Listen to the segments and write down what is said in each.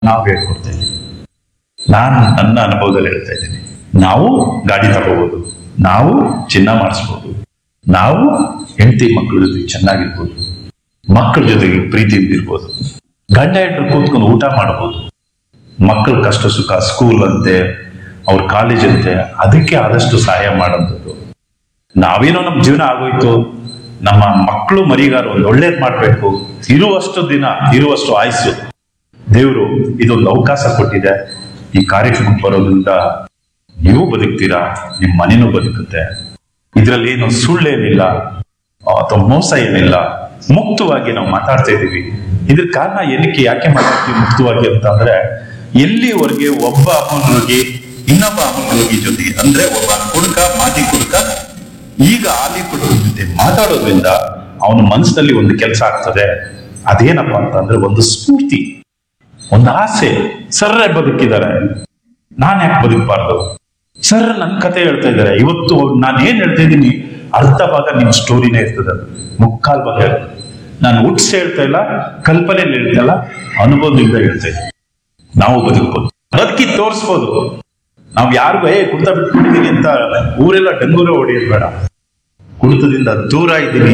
ನಾವು ಹೇಳ್ಕೊಡ್ತಾ ಇದ್ದೀವಿ ನಾನು ನನ್ನ ಅನುಭವದಲ್ಲಿ ಹೇಳ್ತಾ ಇದ್ದೀನಿ ನಾವು ಗಾಡಿ ತಗೋಬಹುದು ನಾವು ಚಿನ್ನ ಮಾಡಿಸ್ಬೋದು ನಾವು ಹೆಂಡತಿ ಮಕ್ಕಳ ಜೊತೆಗೆ ಚೆನ್ನಾಗಿರ್ಬೋದು ಮಕ್ಕಳ ಜೊತೆಗೆ ಪ್ರೀತಿಯಿಂದ ಇರ್ಬೋದು ಗಂಡ ಹೆಂಡರು ಕೂತ್ಕೊಂಡು ಊಟ ಮಾಡ್ಬೋದು ಮಕ್ಕಳ ಕಷ್ಟ ಸುಖ ಸ್ಕೂಲ್ ಅಂತೆ ಅವ್ರ ಕಾಲೇಜ್ ಅಂತೆ ಅದಕ್ಕೆ ಆದಷ್ಟು ಸಹಾಯ ಮಾಡೋಂಥದ್ದು ನಾವೇನೋ ನಮ್ಮ ಜೀವನ ಆಗೋಯ್ತು ನಮ್ಮ ಮಕ್ಕಳು ಮರಿಗಾರ ಒಂದು ಒಳ್ಳೇದ್ ಮಾಡ್ಬೇಕು ಇರುವಷ್ಟು ದಿನ ಇರುವಷ್ಟು ಆಯುಸ್ಸು ದೇವರು ಇದೊಂದು ಅವಕಾಶ ಕೊಟ್ಟಿದೆ ಈ ಕಾರ್ಯಕ್ರಮಕ್ಕೆ ಬರೋದ್ರಿಂದ ನೀವು ಬದುಕ್ತೀರಾ ನಿಮ್ಮ ಮನೆನೂ ಬದುಕುತ್ತೆ ಇದರಲ್ಲಿ ಏನು ಸುಳ್ಳೇನಿಲ್ಲ ಅಥವಾ ಮೋಸ ಏನಿಲ್ಲ ಮುಕ್ತವಾಗಿ ನಾವು ಮಾತಾಡ್ತಾ ಇದ್ದೀವಿ ಇದ್ರ ಕಾರಣ ಏನಕ್ಕೆ ಯಾಕೆ ಮಾತಾಡ್ತೀವಿ ಮುಕ್ತವಾಗಿ ಅಂತ ಅಂದ್ರೆ ಎಲ್ಲಿವರೆಗೆ ಒಬ್ಬ ಅಮೂಲ್ ರೋಗಿ ಇನ್ನೊಬ್ಬ ಅಮೂಲ್ ರೋಗಿ ಜೊತೆಗೆ ಅಂದ್ರೆ ಒಬ್ಬ ಕುಡುಕ ಮಾಜಿ ಕುಡುಕ ಈಗ ಆಲಿ ಕುಡುಕ ಜೊತೆ ಮಾತಾಡೋದ್ರಿಂದ ಅವನ ಮನಸ್ಸಿನಲ್ಲಿ ಒಂದು ಕೆಲಸ ಆಗ್ತದೆ ಅದೇನಪ್ಪ ಅಂತಂದ್ರೆ ಒಂದು ಸ್ಫೂರ್ತಿ ಒಂದು ಆಸೆ ಸರ್ರೆ ಬದುಕಿದ್ದಾರೆ ನಾನ್ ಯಾಕೆ ಬದುಕಬಾರ್ದು ಸರ್ ನನ್ನ ಕತೆ ಹೇಳ್ತಾ ಇದ್ದಾರೆ ಇವತ್ತು ನಾನು ಏನ್ ಹೇಳ್ತಾ ಇದ್ದೀನಿ ಅರ್ಧ ಭಾಗ ನಿಮ್ಮ ಸ್ಟೋರಿನೇ ಇರ್ತದೆ ಅದು. ಮುಕ್ಕಾಲ್ ಭಾಗ ಇರ್ತದೆ. ನಾನು ಹುಟ್ಸ್ ಹೇಳ್ತಾ ಇಲ್ಲ ಕಲ್ಪನೆಯಲ್ಲಿ ಹೇಳ್ತಾ ಇಲ್ಲ ಅನುಭವದಿಂದ ಹೇಳ್ತಾ ಇದ್ದೀನಿ ನಾವು ಬದುಕಬಹುದು ಬದುಕಿ ತೋರಿಸ್ಬೋದು ನಾವು ಯಾರಿಗೂ ಏ ಕುಡಿತ ಬಿಟ್ಬಿಟ್ಟಿದೀನಿ ಅಂತ ಊರೆಲ್ಲ ಡಂಗೂರ ಹೊಡೆಯೋದು ಬೇಡ ಕುಡಿತದಿಂದ ದೂರ ಇದ್ದೀನಿ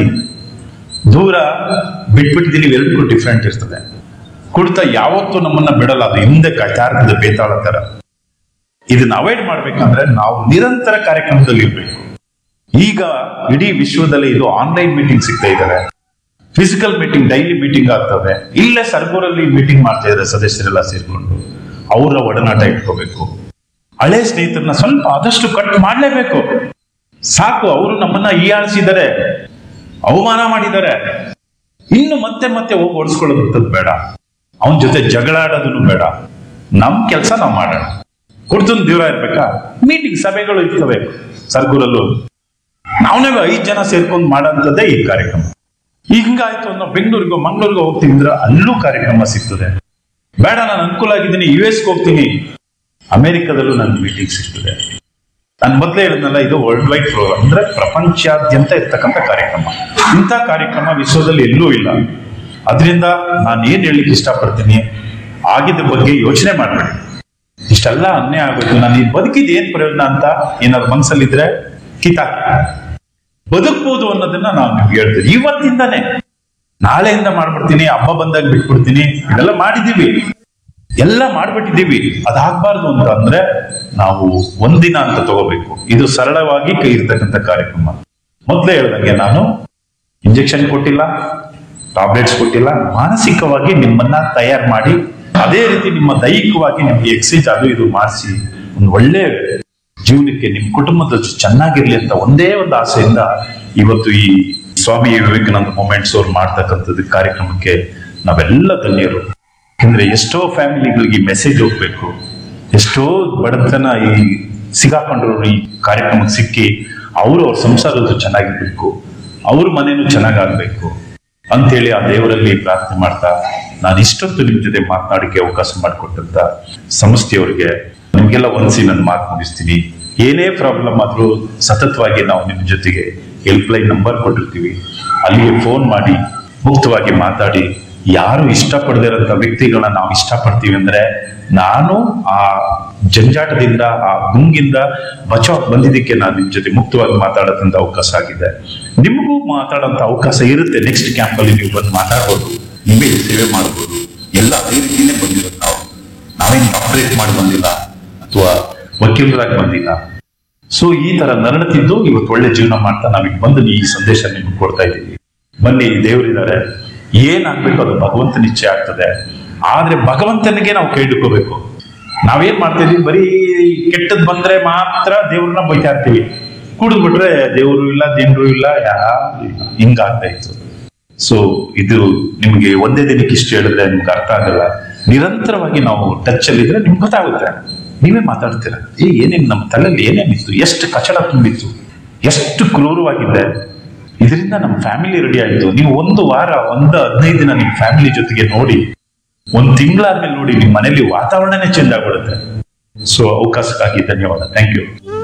ದೂರ ಬಿಟ್ಬಿಟ್ಟಿದ್ದೀನಿ ಎರಡಕ್ಕೂ ಡಿಫ್ರೆಂಟ್ ಇರ್ತದೆ ಕುಡಿತ ಯಾವತ್ತೂ ನಮ್ಮನ್ನ ಬಿಡಲ್ಲ ಅದು ಹಿಂದೆ ಕಟಾರದ ಬೇತಾಳ ತರ ಇದನ್ನ ಅವಾಯ್ಡ್ ಮಾಡ್ಬೇಕಂದ್ರೆ ನಾವು ನಿರಂತರ ಕಾರ್ಯಕ್ರಮದಲ್ಲಿ ಇರ್ಬೇಕು ಈಗ ಇಡೀ ವಿಶ್ವದಲ್ಲಿ ಇದು ಆನ್ಲೈನ್ ಮೀಟಿಂಗ್ ಸಿಗ್ತಾ ಇದ್ದಾರೆ ಫಿಸಿಕಲ್ ಮೀಟಿಂಗ್ ಡೈಲಿ ಮೀಟಿಂಗ್ ಆಗ್ತವೆ ಇಲ್ಲೇ ಸರ್ಗೂರಲ್ಲಿ ಮೀಟಿಂಗ್ ಮಾಡ್ತಾ ಇದ್ದಾರೆ ಸದಸ್ಯರೆಲ್ಲ ಸೇರ್ಕೊಂಡು ಅವರ ಒಡನಾಟ ಇಟ್ಕೋಬೇಕು ಹಳೆ ಸ್ನೇಹಿತರನ್ನ ಸ್ವಲ್ಪ ಆದಷ್ಟು ಕಟ್ ಮಾಡ್ಲೇಬೇಕು ಸಾಕು ಅವರು ನಮ್ಮನ್ನ ಹೀಯಾಳಿಸಿದ್ದಾರೆ ಅವಮಾನ ಮಾಡಿದ್ದಾರೆ ಇನ್ನು ಮತ್ತೆ ಮತ್ತೆ ಹೋಗಿ ಓಡಿಸ್ಕೊಳ್ಳೋದಂಥದ್ದು ಬೇಡ ಅವನ ಜೊತೆ ಜಗಳ ಆಡೋದನ್ನು ಬೇಡ ನಮ್ ಕೆಲಸ ನಾವು ಮಾಡೋಣ ಕುಡ್ತನ್ ದೂರ ಇರ್ಬೇಕಾ ಮೀಟಿಂಗ್ ಸಭೆಗಳು ಇರ್ತವೆ ಸರ್ಗೂರಲ್ಲೂ ನಾವೇ ಐದ್ ಜನ ಸೇರ್ಕೊಂಡು ಮಾಡೋಂಥದ್ದೇ ಈ ಕಾರ್ಯಕ್ರಮ ಹಿಂಗಾಯ್ತು ಅನ್ನೋ ಬೆಂಗಳೂರಿಗೋ ಮಂಗಳೂರಿಗೋ ಹೋಗ್ತೀನಿ ಅಂದ್ರೆ ಅಲ್ಲೂ ಕಾರ್ಯಕ್ರಮ ಸಿಗ್ತದೆ ಬೇಡ ನಾನು ಅನುಕೂಲ ಆಗಿದ್ದೀನಿ ಯು ಎಸ್ಗೆ ಹೋಗ್ತೀನಿ ಅಮೆರಿಕದಲ್ಲೂ ನನ್ನ ಮೀಟಿಂಗ್ ಸಿಗ್ತದೆ ನಾನು ಮೊದಲೇ ಹೇಳಿದ್ನಲ್ಲ ಇದು ವರ್ಲ್ಡ್ ವೈಡ್ ಪ್ರೋಗ್ರಾಮ್ ಅಂದ್ರೆ ಪ್ರಪಂಚಾದ್ಯಂತ ಇರ್ತಕ್ಕಂಥ ಕಾರ್ಯಕ್ರಮ ಇಂಥ ಕಾರ್ಯಕ್ರಮ ವಿಶ್ವದಲ್ಲಿ ಎಲ್ಲೂ ಇಲ್ಲ ಅದರಿಂದ ನಾನು ಏನ್ ಹೇಳಲಿಕ್ಕೆ ಇಷ್ಟಪಡ್ತೀನಿ ಆಗಿದ್ದ ಬಗ್ಗೆ ಯೋಚನೆ ಮಾಡಬೇಡಿ ಇಷ್ಟೆಲ್ಲ ಅನ್ಯಾಯ ಆಗೋಯ್ತು ನಾನು ಈ ಬದುಕಿದ್ ಏನ್ ಪ್ರಯೋಜನ ಅಂತ ಏನಾದ್ರು ಮನ್ಸಲ್ಲಿದ್ರೆ ಕಿತಾಕಿ ಬದುಕ್ಬೋದು ಅನ್ನೋದನ್ನ ನಾವು ನಿಮ್ಗೆ ಹೇಳ್ತೀವಿ ಇವತ್ತಿಂದಾನೆ ನಾಳೆಯಿಂದ ಮಾಡ್ಬಿಡ್ತೀನಿ ಹಬ್ಬ ಬಂದಾಗ ಬಿಟ್ಬಿಡ್ತೀನಿ ಇದೆಲ್ಲ ಮಾಡಿದೀವಿ ಎಲ್ಲ ಮಾಡ್ಬಿಟ್ಟಿದೀವಿ ಅದಾಗಬಾರ್ದು ಅಂತ ಅಂದ್ರೆ ನಾವು ಒಂದಿನ ಅಂತ ತಗೋಬೇಕು ಇದು ಸರಳವಾಗಿ ಕೈ ಇರ್ತಕ್ಕಂಥ ಕಾರ್ಯಕ್ರಮ ಮೊದಲೇ ಹೇಳ್ದಂಗೆ ನಾನು ಇಂಜೆಕ್ಷನ್ ಕೊಟ್ಟಿಲ್ಲ ಟಾಬ್ಲೆಟ್ಸ್ ಕೊಟ್ಟಿಲ್ಲ ಮಾನಸಿಕವಾಗಿ ನಿಮ್ಮನ್ನ ತಯಾರು ಮಾಡಿ ಅದೇ ರೀತಿ ನಿಮ್ಮ ದೈಹಿಕವಾಗಿ ನಿಮ್ಗೆ ಎಕ್ಸೈಸ್ ಅದು ಇದು ಮಾಡಿಸಿ ಒಂದು ಒಳ್ಳೆ ಜೀವನಕ್ಕೆ ನಿಮ್ ಕುಟುಂಬದ ಜೊತೆ ಚೆನ್ನಾಗಿರ್ಲಿ ಅಂತ ಒಂದೇ ಒಂದು ಆಸೆಯಿಂದ ಇವತ್ತು ಈ ಸ್ವಾಮಿ ವಿವೇಕಾನಂದ ಮೂಮೆಂಟ್ಸ್ ಅವ್ರು ಮಾಡ್ತಕ್ಕಂಥದ್ದು ಕಾರ್ಯಕ್ರಮಕ್ಕೆ ನಾವೆಲ್ಲ ಧನ್ಯರು ಯಾಕಂದ್ರೆ ಎಷ್ಟೋ ಫ್ಯಾಮಿಲಿಗಳಿಗೆ ಮೆಸೇಜ್ ಹೋಗ್ಬೇಕು ಎಷ್ಟೋ ಬಡತನ ಈ ಸಿಗಾಕೊಂಡ್ರು ಈ ಕಾರ್ಯಕ್ರಮಕ್ಕೆ ಸಿಕ್ಕಿ ಅವರು ಅವ್ರ ಸಂಸಾರದ ಚೆನ್ನಾಗಿರ್ಬೇಕು ಅವ್ರ ಮನೇನು ಚೆನ್ನಾಗಾಗ್ಬೇಕು ಅಂತೇಳಿ ಆ ದೇವರಲ್ಲಿ ಪ್ರಾರ್ಥನೆ ಮಾಡ್ತಾ ನಾನು ಇಷ್ಟೊತ್ತು ನಿಮ್ ಜೊತೆ ಮಾತನಾಡಕ್ಕೆ ಅವಕಾಶ ಮಾಡಿಕೊಟ್ಟಂತ ಸಂಸ್ಥೆಯವರಿಗೆ ನಿಮ್ಗೆಲ್ಲ ಒಂದ್ಸಿ ನನ್ನ ಮಾತು ಮುಗಿಸ್ತೀನಿ ಏನೇ ಪ್ರಾಬ್ಲಮ್ ಆದ್ರೂ ಸತತವಾಗಿ ನಾವು ನಿಮ್ ಜೊತೆಗೆ ಹೆಲ್ಪ್ ಲೈನ್ ನಂಬರ್ ಕೊಟ್ಟಿರ್ತೀವಿ ಅಲ್ಲಿಗೆ ಫೋನ್ ಮಾಡಿ ಮುಕ್ತವಾಗಿ ಮಾತಾಡಿ ಯಾರು ಇಷ್ಟಪಡದಿರೋಂಥ ವ್ಯಕ್ತಿಗಳನ್ನ ನಾವು ಇಷ್ಟಪಡ್ತೀವಿ ಅಂದ್ರೆ ನಾನು ಆ ಜಂಜಾಟದಿಂದ ಆ ಗುಂಗಿಂದ ಬಚಾವ್ ಬಂದಿದ್ದಕ್ಕೆ ನಾನು ನಿಮ್ ಜೊತೆ ಮುಕ್ತವಾಗಿ ಮಾತಾಡೋದಂತ ಅವಕಾಶ ಆಗಿದೆ ನಿಮಗೂ ಮಾತಾಡೋಂಥ ಅವಕಾಶ ಇರುತ್ತೆ ನೆಕ್ಸ್ಟ್ ಕ್ಯಾಂಪ್ ಅಲ್ಲಿ ನೀವು ಬಂದು ಮಾತಾಡ್ಬೋದು ನಿಮಗೆ ಸೇವೆ ಮಾಡ್ಬೋದು ಎಲ್ಲ ಅದೇ ರೀತಿನೇ ಬಂದಿರೋದು ನಾವು ನಾವೇನು ಡಾಕ್ಟರೇಟ್ ಮಾಡಿ ಬಂದಿಲ್ಲ ಅಥವಾ ವಕೀಲರಾಗಿ ಬಂದಿಲ್ಲ ಸೊ ಈ ತರ ನರಳುತ್ತಿದ್ದು ಇವತ್ತು ಒಳ್ಳೆ ಜೀವನ ಮಾಡ್ತಾ ನಾವೀಗ ಬಂದು ಈ ಸಂದೇಶ ನಿಮ್ಗೆ ಕೊಡ್ತಾ ಇದ್ದೀವಿ ಬನ್ನಿ ದೇವರಿದ್ದಾರೆ ಏನಾಗ್ಬೇಕು ಅದು ಭಗವಂತ ನಿಶ್ಚಯ ಆಗ್ತದೆ ಆದ್ರೆ ಭಗವಂತನಿಗೆ ನಾವು ಕೈ ಹಿಡ್ಕೋಬೇಕು ನಾವೇನ್ ಮಾಡ್ತಿದ್ವಿ ಬರೀ ಕೆಟ್ಟದ್ ಬಂದ್ರೆ ಮಾತ್ರ ದೇವ್ರನ್ನ ಬೈತಾ ಇರ್ತೀವಿ ಕುಡಿದ್ ಬಿಟ್ರೆ ದೇವರು ಇಲ್ಲ ದೇವ್ರು ಇಲ್ಲ ಯಾರು ಇಲ್ಲ ಹಿಂಗಾಗ್ತಾ ಇತ್ತು ಸೊ ಇದು ನಿಮ್ಗೆ ಒಂದೇ ದಿನಕ್ಕೆ ಇಷ್ಟು ಹೇಳಿದ್ರೆ ನಿಮ್ಗೆ ಅರ್ಥ ಆಗಲ್ಲ ನಿರಂತರವಾಗಿ ನಾವು ಟಚ್ ಅಲ್ಲಿ ಇದ್ರೆ ನಿಮ್ಗೆ ಗೊತ್ತಾಗುತ್ತೆ ನೀವೇ ಮಾತಾಡ್ತೀರ ಏ ಏನೇನ್ ನಮ್ಮ ತಲೆಯಲ್ಲಿ ಏನೇನಿತ್ತು ಎಷ್ಟು ಕಚಡ ತುಂಬಿತ್ತು ಎಷ್ಟು ಕ್ರೂರವಾಗಿದ್ದೆ ಇದರಿಂದ ನಮ್ಮ ಫ್ಯಾಮಿಲಿ ರೆಡಿ ಆಯ್ತು ನೀವು ಒಂದು ವಾರ ಒಂದು ಹದಿನೈದು ದಿನ ನಿಮ್ ಫ್ಯಾಮಿಲಿ ಜೊತೆಗೆ ನೋಡಿ ಒಂದ್ ತಿಂಗಳಾದ್ಮೇಲೆ ನೋಡಿ ನಿಮ್ ಮನೇಲಿ ವಾತಾವರಣನೇ ಚೇಂಜ್ ಆಗ್ಬಿಡುತ್ತೆ ಸೊ ಅವಕಾಶಕ್ಕಾಗಿ ಧನ್ಯವಾದ ಥ್ಯಾಂಕ್ ಯು